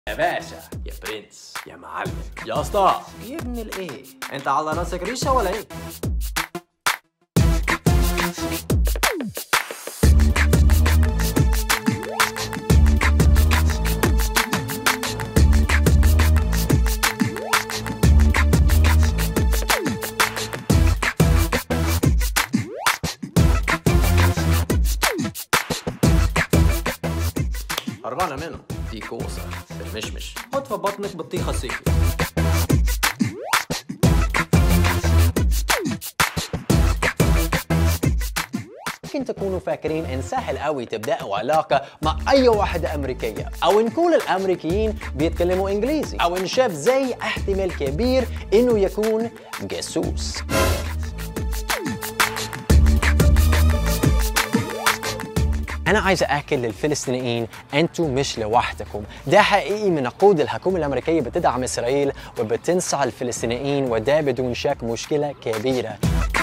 يا باشا يا برنس يا معلم يا اسطى يا ابن الايه انت على راسك ريشه ولا ايه هربانة منه دي كوسة بالمشمش حط في بطنك بطيخه صيفي ممكن تكونوا فاكرين ان سهل قوي تبداوا علاقه مع اي واحده امريكيه او ان كل الامريكيين بيتكلموا انجليزي او ان شاب زي احتمال كبير انه يكون جاسوس أنا عايز أأكد للفلسطينيين أنتوا مش لوحدكم، ده حقيقي من عقود الحكومة الأمريكية بتدعم إسرائيل وبتنصح الفلسطينيين وده بدون شك مشكلة كبيرة.